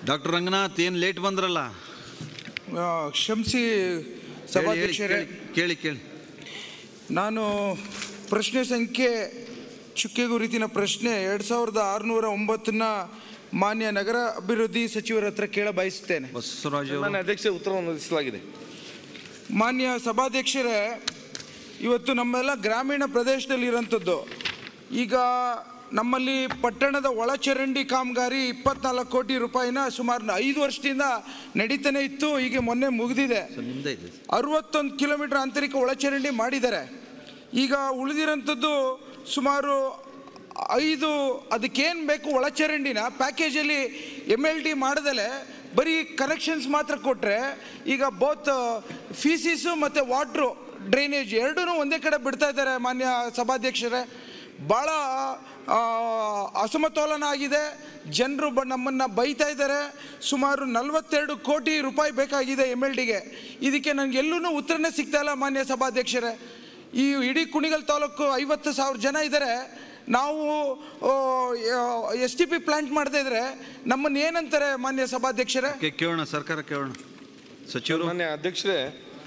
Doctor Ranganath ಏನು late ಬಂದ್ರಲ್ಲ ಆ, ಕ್ಷಮಿಸಿ ಹೇಳಿ, ಹೇಳಿ, ಸಭಾಧ್ಯಕ್ಷರೇ ಕೇಳಿ, ಕೇಳಿ ಕೇಳಿ ನಾನು ಪ್ರಶ್ನೆ ಸಂಖ್ಯೆ ಚುಕ್ಕೆ ಗುರುತಿನ ಪ್ರಶ್ನೆ ಎರಡು ಸಾವಿರದ ಆರುನೂರ ಒಂಬತ್ತನ್ನ ಮಾನ್ಯ ನಗರ ಅಭಿವೃದ್ಧಿ ಸಚಿವರ ಹತ್ರ ಕೇಳ ಬಯಸುತ್ತೇನೆ ಬಸವರಾಜ್ ಅವರು ಮಾನ್ಯ ಅಧ್ಯಕ್ಷ ಉತ್ತರವನ್ನು ಒದಗಿಸಲಾಗಿದೆ ಮಾನ್ಯ ಸಭಾಧ್ಯಕ್ಷರೇ ಇವತ್ತು ನಮ್ಮೆಲ್ಲ ಗ್ರಾಮೀಣ ಪ್ರದೇಶದಲ್ಲಿರೋಂಥದ್ದು ಈಗ ನಮ್ಮಲ್ಲಿ ಪಟ್ಟಣದ ಒಳಚರಂಡಿ ಕಾಮಗಾರಿ ಇಪ್ಪತ್ನಾಲ್ಕು ಕೋಟಿ ರೂಪಾಯಿನ ಸುಮಾರು ಐದು ವರ್ಷದಿಂದ ನಡೀತಾನೆ ಇತ್ತು ಈಗ ಮೊನ್ನೆ ಮುಗಿದಿದೆ ಸರ್ ನಿಮ್ದೇ ಇದೆ ಅರವತ್ತೊಂದು ಕಿಲೋಮೀಟರ್ ಆಂತರಿಕ ಒಳಚರಂಡಿ ಮಾಡಿದ್ದಾರೆ ಈಗ ಉಳಿದಿರೋಂಥದ್ದು ಸುಮಾರು ಐದು ಅದಕ್ಕೇನು ಬೇಕು ಒಳಚರಂಡಿನ ಪ್ಯಾಕೇಜಲ್ಲಿ ಎಮ್ ಎಲ್ ಡಿ ಮಾಡ್ದಲೆ ಬರೀ ಕನೆಕ್ಷನ್ಸ್ ಮಾತ್ರ ಕೊಟ್ಟರೆ ಈಗ ಬೋತ್ ಫೀಸಿಸು ಮತ್ತು ವಾಟ್ರು ಡ್ರೈನೇಜ್ ಎರಡೂ ಒಂದೇ ಕಡೆ ಬಿಡ್ತಾ ಇದ್ದಾರೆ ಮಾನ್ಯ ಸಭಾಧ್ಯಕ್ಷರೇ ಭಾಳ ಆ, ಅಸಮತೋಲನ ಆಗಿದೆ ಜನರು ಬ ನಮ್ಮನ್ನು ಬೈತಾ ಇದ್ದಾರೆ ಸುಮಾರು ನಲವತ್ತೆರಡು ಕೋಟಿ ರೂಪಾಯಿ ಬೇಕಾಗಿದೆ ಎಮ್ ಎಲ್ ಡಿಗೆ ಇದಕ್ಕೆ ನನಗೆ ಎಲ್ಲೂ ಉತ್ತರನೇ ಸಿಗ್ತಾ ಇಲ್ಲ ಮಾನ್ಯ ಸಭಾಧ್ಯಕ್ಷರೇ ಈ ಇಡೀ ಕುಣಿಗಲ್ ತಾಲೂಕು ಐವತ್ತು ಸಾವಿರ ಜನ ಇದ್ದಾರೆ ನಾವು ಎಸ್ ಟಿ ಪಿ ಪ್ಲಾಂಟ್ ಮಾಡ್ತಾ ಇದ್ರೆ ನಮ್ಮನ್ನು ಏನಂತಾರೆ ಮಾನ್ಯ ಸಭಾಧ್ಯಕ್ಷರೇ ಓಕೆ ಕೇಳೋಣ ಸರ್ಕಾರ ಕೇಳೋಣ ಸಚಿವರು ಮಾನ್ಯ ಅಧ್ಯಕ್ಷರೇ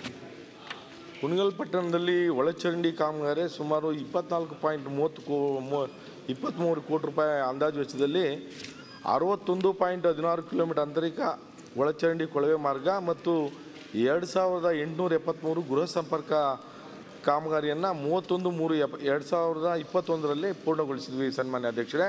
ಕುಣಗಲ್ ಪಟ್ಟಣದಲ್ಲಿ ಒಳಚರಂಡಿ ಕಾಮಗಾರಿ ಸುಮಾರು ಇಪ್ಪತ್ನಾಲ್ಕು ಪಾಯಿಂಟ್ ಮೂವತ್ತು ಕೋ ಮೂ ಇಪ್ಪತ್ತ್ಮೂರು ಕೋಟಿ ರೂಪಾಯಿ ಅಂದಾಜು ವೆಚ್ಚದಲ್ಲಿ ಅರವತ್ತೊಂದು ಪಾಯಿಂಟ್ ಹದಿನಾರು ಕಿಲೋಮೀಟರ್ ಆಂತರಿಕ ಒಳಚರಂಡಿ ಕೊಳವೆ ಮಾರ್ಗ ಮತ್ತು ಎರಡು ಸಾವಿರದ ಎಂಟುನೂರ ಎಪ್ಪತ್ತ್ಮೂರು ಗೃಹ ಸಂಪರ್ಕ ಕಾಮಗಾರಿಯನ್ನು ಮೂವತ್ತೊಂದು ಮೂರು ಎಪ್ ಎರಡು ಸಾವಿರದ ಇಪ್ಪತ್ತೊಂದರಲ್ಲಿ ಪೂರ್ಣಗೊಳಿಸಿದ್ವಿ ಸನ್ಮಾನ್ಯ ಅಧ್ಯಕ್ಷರೇ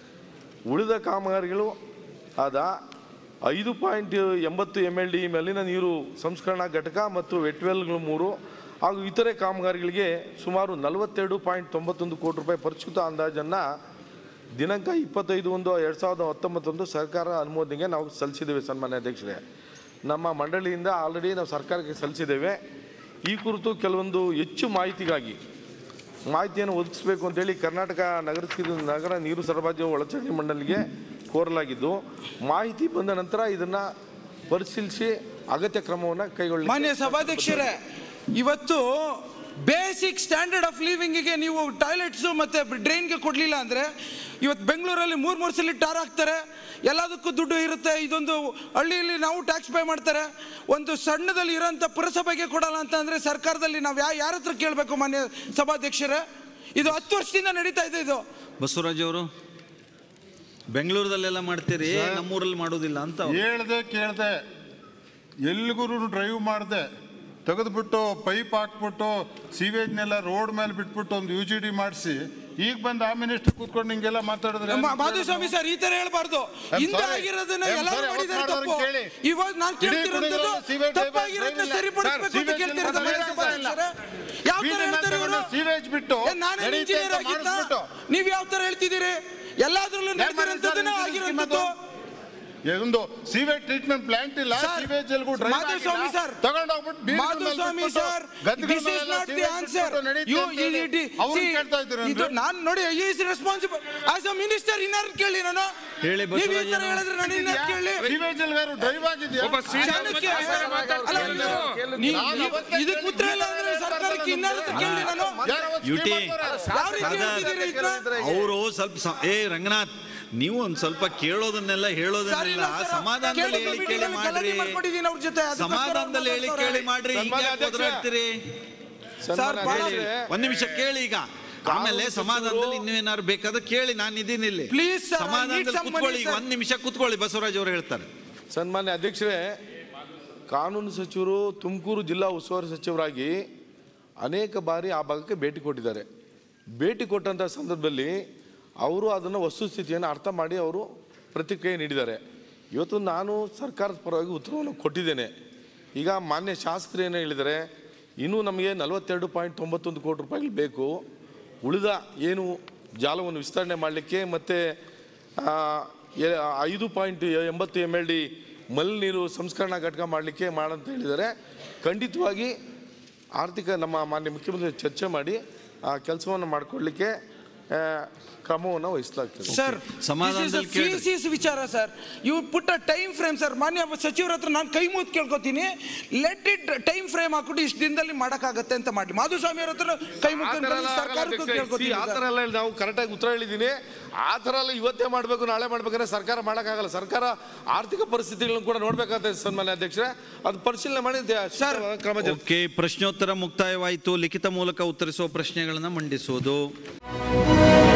ಉಳಿದ ಕಾಮಗಾರಿಗಳು ಆದ ಐದು ಪಾಯಿಂಟ್ ಎಂಬತ್ತು ಎಮ್ ಎಲ್ ಡಿ ಮೇಲಿನ ನೀರು ಸಂಸ್ಕರಣಾ ಘಟಕ ಮತ್ತು ವೆಟ್ವೆಲ್ಗಳು ಮೂರು ಹಾಗೂ ಇತರೆ ಕಾಮಗಾರಿಗಳಿಗೆ ಸುಮಾರು ನಲವತ್ತೆರಡು ಪಾಯಿಂಟ್ ತೊಂಬತ್ತೊಂದು ಕೋಟಿ ರೂಪಾಯಿ ಪರಿಷ್ಕೃತ ಅಂದಾಜನ್ನು ದಿನಾಂಕ ಇಪ್ಪತ್ತೈದು ಒಂದು ಎರಡು ಸಾವಿರದ ಹತ್ತೊಂಬತ್ತೊಂದು ಸರ್ಕಾರ ಅನುಮೋದನೆಗೆ ನಾವು ಸಲ್ಲಿಸಿದ್ದೇವೆ ಸನ್ಮಾನ್ಯ ಅಧ್ಯಕ್ಷರೇ ನಮ್ಮ ಮಂಡಳಿಯಿಂದ ಆಲ್ರೆಡಿ ನಾವು ಸರ್ಕಾರಕ್ಕೆ ಸಲ್ಲಿಸಿದ್ದೇವೆ ಈ ಕುರಿತು ಕೆಲವೊಂದು ಹೆಚ್ಚು ಮಾಹಿತಿಗಾಗಿ ಮಾಹಿತಿಯನ್ನು ಒದಗಿಸಬೇಕು ಅಂತೇಳಿ ಕರ್ನಾಟಕ ನಗರ ಸಿ- ನಗರ ನೀರು ಸರಬರಾಜು ಒಳಚರಂಡಿ ಮಂಡಳಿಗೆ ಕೋರಲಾಗಿದ್ದು ಮಾಹಿತಿ ಬಂದ ನಂತರ ಇದನ್ನ ಪರಿಶೀಲಿಸಿ ಅಗತ್ಯ ಕ್ರಮವನ್ನು ಕೈಗೊಳ್ಳಿ ಮಾನ್ಯ ಸಭಾಧ್ಯಕ್ಷರೇ ಇವತ್ತು ಬೇಸಿಕ್ ಸ್ಟ್ಯಾಂಡರ್ಡ್ ಆಫ್ ಲಿವಿಂಗಿಗೆ ನೀವು ಟಾಯ್ಲೆಟ್ಸು ಮತ್ತು ಡ್ರೈನ್ಗೆ ಕೊಡಲಿಲ್ಲ ಅಂದರೆ ಇವತ್ತು ಬೆಂಗಳೂರಲ್ಲಿ ಮೂರು ಮೂರು ಸಲ ಟಾರ್ ಹಾಕ್ತಾರೆ ಎಲ್ಲದಕ್ಕೂ ದುಡ್ಡು ಇರುತ್ತೆ ಇದೊಂದು ಹಳ್ಳಿಯಲ್ಲಿ ನಾವು ಟ್ಯಾಕ್ಸ್ ಪೇ ಮಾಡ್ತಾರೆ ಒಂದು ಸಣ್ಣದಲ್ಲಿ ಇರೋಂಥ ಪುರಸಭೆಗೆ ಕೊಡಲ್ಲ ಅಂತ ಅಂದರೆ ಸರ್ಕಾರದಲ್ಲಿ ನಾವು ಯಾ ಯಾರ ಹತ್ರ ಕೇಳಬೇಕು ಮಾನ್ಯ ಸಭಾಧ್ಯಕ್ಷರೇ ಇದು ಹತ್ತು ವರ್ಷದಿಂದ ನಡೀತಾ ಇದೆ ಇದು ಬಸವರಾಜ್ ಅವರು ಬೆಂಗಳೂರದಲ್ಲೆಲ್ಲ ಮಾಡ್ತೀರಿ ನಮ್ಮೂರಲ್ಲಿ ಮಾಡೋದಿಲ್ಲ ಅಂತ ಅವ್ರು. ಹೇಳ್ದೆ ಕೇಳ್ದೆ ಎಲ್ಲಿಗೂ ಡ್ರೈವ್ ಮಾಡಿದೆ ತೆಗೆದ್ಬಿಟ್ಟು ಪೈಪ್ ಹಾಕ್ಬಿಟ್ಟು ಸೀವೇಜ್ನೆಲ್ಲ ರೋಡ್ ಮೇಲೆ ಬಿಟ್ಬಿಟ್ಟು ಒಂದು ಯು ಜಿ ಡಿ ಮಾಡಿಸಿ ಈಗ ಬಂದು ಆ ಮಿನಿಸ್ಟರ್ ಕೂತ್ಕೊಂಡು ಹಿಂಗೆಲ್ಲ ಮಾತಾಡಿದ್ರೆ ನಮ್ಮ ಮಾಧುಸ್ವಾಮಿ ಸರ್ ಈ ತರ ಹೇಳ್ಬಾರ್ದು I'm ಹಿಂದೆ sorry. ಆಗಿರೋದನ್ನ I'm ಎಲ್ಲರೂ sorry, ಮಾಡಿದ್ದಾರೆ ಅವತ್ತು ತಪ್ಪು ಕೇಳಿ. ಇವಾಗ ನಾನು ಇಡೀ ಕೇಳ್ತಿರೋದು ಕುಣಿಗಲ್ sewage ತಪ್ಪಾಗಿರೋದನ್ನ drive ಇಲ್ಲ. ಸರಿಪಡಿಸ್ಬೇಕು Sir, ಅಂತ sewage ಕೇಳ್ತಿರೋದು drive ಮಾನ್ಯ ಇಲ್ಲ. ಸಭಾಧ್ಯಕ್ಷರೇ. ಯಾವ ತರ ಬೀದಿನಲ್ಲಿ ಹೇಳ್ತಾರೆ ಇವರು ತಗೊಂಡು sewage ಬಿಟ್ಟು ಏ, ನಾನೇನ್ ನಡೀತೆ ಇಂಜಿನಿಯರ್ ಅಂತ ಆಗಿದ್ದ ಮಾಡಿಸ್ಬಿಟ್ಟು. ನೀವ್ ಯಾವ ತರ ಹೇಳ್ತಿದ್ದೀರಿ ಎಲ್ಲಾದ್ರಲ್ಲೂ ಯಾರ್ ಮಾಡಿದ್ದಾರೆ ನಡೆದಿರೋಂಥದ್ದನ್ನ ಇಂಜಿನಿಯರ್ ಆಗಿರೋಂಥದ್ದು ಒಂದು ಸೀವೇಜ್ ಟ್ರೀಟ್ಮೆಂಟ್ ಪ್ಲಾಂಟ್ ಇಲ್ಲ Sir, ಸೀವೇಜ್ ಎಲ್ಗೂ ಡ್ರೈವ್ ಮಾಧುಸ್ವಾಮಿ sir. ತಗೊಂಡೋಗ್ಬಿಟ್ಟು Madhuswamy sir this is not the answer you ಕೇಳ್ತಾ ಇದ್ದೀರಾ ಇದು ನಾನು ನೋಡಿ is responsible as a minister ಇನ್ನಾರು ಕೇಳಿ ನಾನು ಹೇಳಿ ನೀವು ಈ ಬಸವರಾಜ್ ತರ ಹೇಳಿದ್ರೆ ನಾನು ಇನ್ನಾರು ಕೇಳಿ ಸೀವೇಜ್ ಎಲ್ಗಾರು ಡ್ರೈವ್ ಆಗಿದೆಯಾ ಜನಕ್ಕೆ ಅಲ್ಲ, ನೀವು- ನೀವು- ಇದಕ್ಕೆ ಉತ್ತರ ಇಲ್ಲ ಅಂದ್ರೆ ಸರ್ಕಾರಕ್ಕೆ ಇನ್ನಾರು ಕೇಳಿ ನಾನು ಯುಟಿ ಯಾವ ರೀತಿ ಹೇಳ್ತಿದ್ದೀರಿ ಇದನ್ನ? ಅವರು ಸ್ವಲ್ಪ ಸ- ಏ ರಂಗನಾಥ್ ನೀವು ಒಂದ್ ಸ್ವಲ್ಪ ಕೇಳೋದನ್ನೆಲ್ಲ ಸರ್, ಹೇಳೋದನ್ನೆಲ್ಲ ಇಲ್ಲ ಸರ್, ಸಮಾಧಾನದಲ್ಲಿ ಕೇಳಿದ ಹೇಳಿ ಕೇಳಿ ಮೀಟಿಂಗಲ್ಲಿ ಗಲಾಟೆ ಮಾಡ್ರಿ ಮಾಡ್ಕೊಂಡಿದ್ದೀನಿ ಅವ್ರ ಜೊತೆ ಅದಕ್ಕೋಸ್ಕರ ಸಮಾಧಾನದಲ್ಲಿ ಹೇಳಿ ಮಾತಾಡ್ತಾರೆ. ಕೇಳಿ ಮಾಡ್ರಿ ಹಿಂಗೆ ಸನ್ಮಾನ್ಯ ಯಾಕೆ ಒದರಾಡ್ತೀರಿ ಸರ್, ಸನ್ಮಾನ್ಯ ಬಹಳ- ಅಧ್ಯಕ್ಷರೇ, ಒಂದ್ ನಿಮಿಷ ಕೇಳಿ ಈಗ ಆಮೇಲೆ ಸಮಾಧಾನದಲ್ಲಿ ಇನ್ನೂ ಏನಾದ್ರು ಬೇಕಾದ್ರೆ ಕೇಳಿ ನಾನು ಇದೀನಿ ಇಲ್ಲಿ Please, sir, I need ಸಮಾಧಾನದಲ್ಲಿ some ಕುತ್ಕೊಳ್ಳಿ money, sir. ಒಂದ್ ನಿಮಿಷ ಕುತ್ಕೊಳ್ಳಿ ಬಸವರಾಜ್ ಅವರು ಹೇಳ್ತಾರೆ ಸನ್ಮಾನ್ಯ ಅಧ್ಯಕ್ಷರೇ ಕಾನೂನು ಸಚಿವರು ತುಮಕೂರು ಜಿಲ್ಲಾ ಉಸ್ತುವಾರಿ ಸಚಿವರಾಗಿ ಅನೇಕ ಬಾರಿ ಆ ಭಾಗಕ್ಕೆ ಭೇಟಿ ಕೊಟ್ಟಿದ್ದಾರೆ ಭೇಟಿ ಕೊಟ್ಟಂಥ ಸಂದರ್ಭದಲ್ಲಿ ಅವರು ಅದನ್ನು ವಸ್ತುಸ್ಥಿತಿಯನ್ನು ಅರ್ಥ ಮಾಡಿ ಅವರು ಪ್ರತಿಕ್ರಿಯೆ ನೀಡಿದ್ದಾರೆ ಇವತ್ತು ನಾನು ಸರ್ಕಾರದ ಪರವಾಗಿ ಉತ್ತರವನ್ನು ಕೊಟ್ಟಿದ್ದೇನೆ ಈಗ ಮಾನ್ಯ ಶಾಸಕರು ಏನು ಹೇಳಿದ್ದಾರೆ ಇನ್ನೂ ನಮಗೆ ನಲವತ್ತೆರಡು ಪಾಯಿಂಟ್ ತೊಂಬತ್ತೊಂದು ಕೋಟಿ ರೂಪಾಯಿಗಳು ಬೇಕು ಉಳಿದ ಏನು ಜಾಲವನ್ನು ವಿಸ್ತರಣೆ ಮಾಡಲಿಕ್ಕೆ ಮತ್ತು ಆ, ಎ- ಐದು ಪಾಯಿಂಟ್ ಎಂಬತ್ತು ಎಮ್ ಎಲ್ ಡಿ ಮಲ್ ನೀರು ಸಂಸ್ಕರಣಾ ಘಟಕ ಮಾಡಲಿಕ್ಕೆ ಮಾಡಂತ ಹೇಳಿದ್ದಾರೆ ಖಂಡಿತವಾಗಿ ಆರ್ಥಿಕ ನಮ್ಮ ಮಾನ್ಯ ಮುಖ್ಯಮಂತ್ರಿ ಚರ್ಚೆ ಮಾಡಿ ಆ ಕೆಲಸವನ್ನು ಮಾಡಿಕೊಡ್ಲಿಕ್ಕೆ ಕ್ರಮವನ್ನು ವಹಿಸಲಾಗ್ತದೆ ಸರ್ ಸಮಾಧಾನದಲ್ಲಿ ಕೇಳ್ರಿ. ಫೀಸಿಸ್ ವಿಚಾರ ಸರ್ ಇವು ಪುಟ್ಟ ಟೈಮ್ ಫ್ರೇಮ್ ಸರ್ ಮಾನ್ಯ ಸಚಿವರ ಹತ್ರ ನಾನು ಕೈ ಮುದ್ದು ಕೇಳ್ಕೊತೀನಿ ಲೆಟ್ ಇಟ್ ಟೈಮ್ ಫ್ರೇಮ್ ಹಾಕ್ಬಿಟ್ಟು ಇಷ್ಟು ದಿನದಲ್ಲಿ ಮಾಡಕ್ಕಾಗತ್ತೆ ಅಂತ ಮಾಡಿ ಮಾಧುಸ್ವಾಮಿ ಅವ್ರ ಹತ್ರ ಕೈ ಆ ಥರ ಎಲ್ಲ ಮುಗ್ಕೊಂಡು ಆಗಲ್ಲ ಸರ್ಕಾರಕ್ಕೂ ಅಧ್ಯಕ್ಷರೇ. ಕೇಳ್ಕೊತೀನಿ See, ಆ ಥರ ಎಲ್ಲ ನಾವು ಕರೆಕ್ಟಾಗಿ ಉತ್ತರ ಹೇಳಿದ್ದೀನಿ ಆ ಥರ ಎಲ್ಲ ಇವತ್ತೇ ಮಾಡಬೇಕು ನಾಳೆ ಮಾಡ್ಬೇಕಾದ್ರೆ ಸರ್ಕಾರ ಮಾಡೋಕ್ಕಾಗಲ್ಲ ಸರ್ಕಾರ ಆರ್ಥಿಕ ಪರಿಸ್ಥಿತಿಗಳನ್ನು ಕೂಡ ನೋಡ್ಬೇಕಾಗ್ತದೆ ಸನ್ಮಾನ್ಯ ಅಧ್ಯಕ್ಷರೇ ಅದು ಪರಿಶೀಲನೆ ಮಾಡಿ ದ- ಸರ್, ಕ್ರಮ ಜರುಗಿಸ್ತೀವಿ. ಓಕೆ ಪ್ರಶ್ನೋತ್ತರ ಮುಕ್ತಾಯವಾಯಿತು ಲಿಖಿತ ಮೂಲಕ ಉತ್ತರಿಸುವ ಪ್ರಶ್ನೆಗಳನ್ನು ಮಂಡಿಸುವುದು